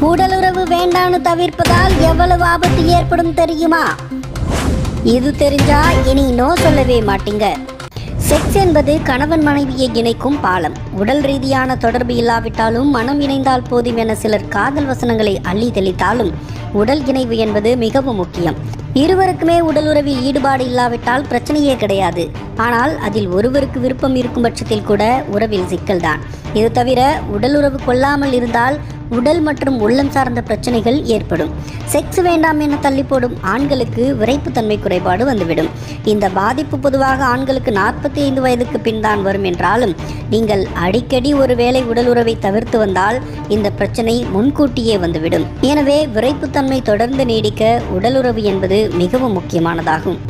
உடலுறவு வேண்டான்னு தவிர்ப்பதால் எவ்வளவு ஆபத்து ஏற்படும் தெரியுமா இது தெரிஞ்சா இனி நோ சொல்லவே மாட்டீங்க செக்ஸ் என்பது கணவன் மனைவியை இணைக்கும் பாலம் உடல் ரீதியான தொடர்பு இல்லாவிட்டாலும் மனம் இணைந்தால் போதும் என சிலர் காதல் வசனங்களை அள்ளி தெளித்தாலும் உடல் இணைவு என்பது மிகவும் முக்கியம் இருவருக்குமே உடல் உறவில் ஈடுபாடு இல்லாவிட்டால் பிரச்சனையே கிடையாது ஆனால் அதில் ஒருவருக்கு விருப்பம் இருக்கும் பட்சத்தில் கூட உறவில் சிக்கல்தான் இது தவிர உடல் உறவு கொள்ளாமல் இருந்தால் உடல் மற்றும் உள்ளம் சார்ந்த பிரச்சனைகள் ஏற்படும் செக்ஸ் வேண்டாம் என தள்ளி போடும் ஆண்களுக்கு விரைப்புத்தன்மை குறைபாடு வந்துவிடும் இந்த பாதிப்பு பொதுவாக ஆண்களுக்கு நாற்பத்தி ஐந்து வயதுக்கு பின் தான் வரும் என்றாலும் நீங்கள் அடிக்கடி ஒருவேளை உடல் உறவை தவிர்த்து வந்தால் இந்த பிரச்சனை முன்கூட்டியே வந்துவிடும் எனவே விரைப்புத்தன்மை தொடர்ந்து நீடிக்க உடலுறவு என்பது மிகவும் முக்கியமானதாகும்